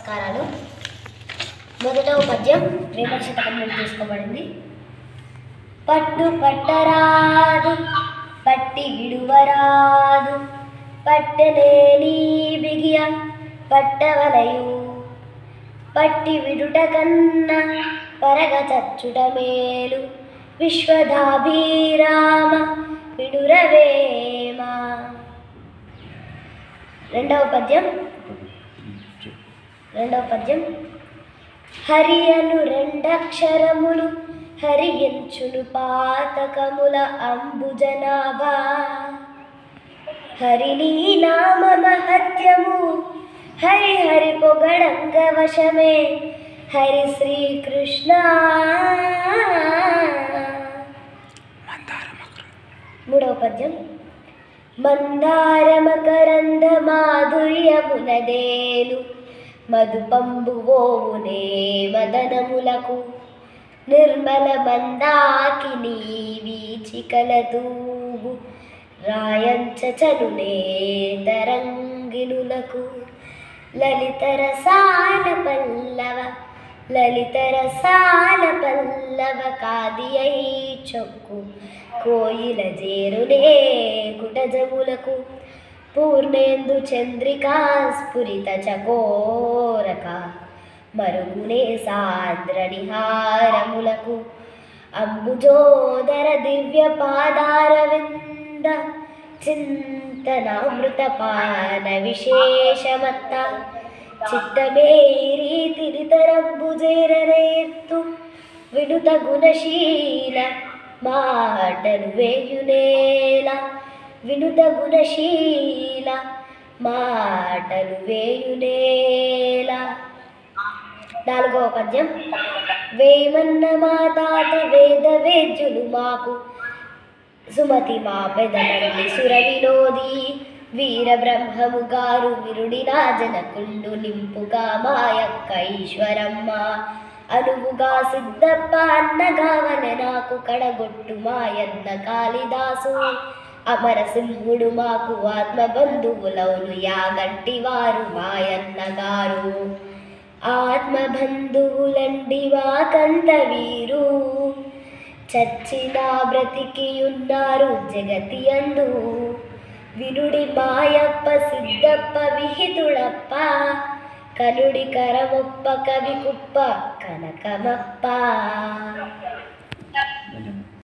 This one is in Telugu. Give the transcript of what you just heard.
నమస్కారాలు మొదటవ పద్యం రేపటి శతకం నుండి తీసుకోబడింది పట్టు పట్టరాదు పట్టి విడువరాదు పట్టలేని బిగియ పట్టవలయు పట్టి విడుట కన్నా పరగ చచ్చుట మేలు విశ్వదాభిరామ విడురవేమ రెండవ పద్యం రెండవ పద్యం హరి అను రెండక్షరములు హరియంచును పాతకముల అంబుజనాభా హరిని నామ మహత్యము హరి హరి పొగడంగ వశమే హరి శ్రీకృష్ణ మూడవ పద్యం మందారమకరంద మాధుర్యమునదేలు మధుపంబువోవునే మదనములకు నిర్మల మందాకిని వీచికల దూగు రాయంచ చనునే తరంగిణులకు లలిత రసాల పల్లవ లలిత రసాల పల్లవ కాది అయి చొక్కు కోయిల జేరునే కుటజములకు పూర్ణేందు చంద్రికా స్ఫురిత చకోరక మరుగునే సాంద్ర నిహారములకు అంబుజోదర దివ్య పాదారవింద చింతనామృత పాన విశేషమత్త చిత్తమే రీతిని తరంబుజేరనేత్తు వినుత గుణశీల మాటలు వేయునేల వినుత గుణశీల మాటలు వేయునేల నాలుగవ పద్యం వేమన్న మా తాత వేద వేద్యులు మాకు సుమతి మా పెదనండి సుర వినోది వీర బ్రహ్మము గారు విరుడి రాజనకుండు నింపుగా మాయక్క ఈశ్వరమ్మ అనువుగా సిద్ధప్ప అన్నగావన నాకు కడగొట్టు మాయన్న కాళిదాసు అమరసింహుడు మాకు ఆత్మబంధువులవును యాగంటి వారు మాయన్న గారు ఆత్మబంధువులండి వాకంత వీరు చచ్చినా బ్రతికియున్నారు జగతి అందు వినుడి మాయప్ప సిద్ధప్ప విహితుడప్ప కనుడి కరమొప్ప కవి కుప్ప కనకమప్ప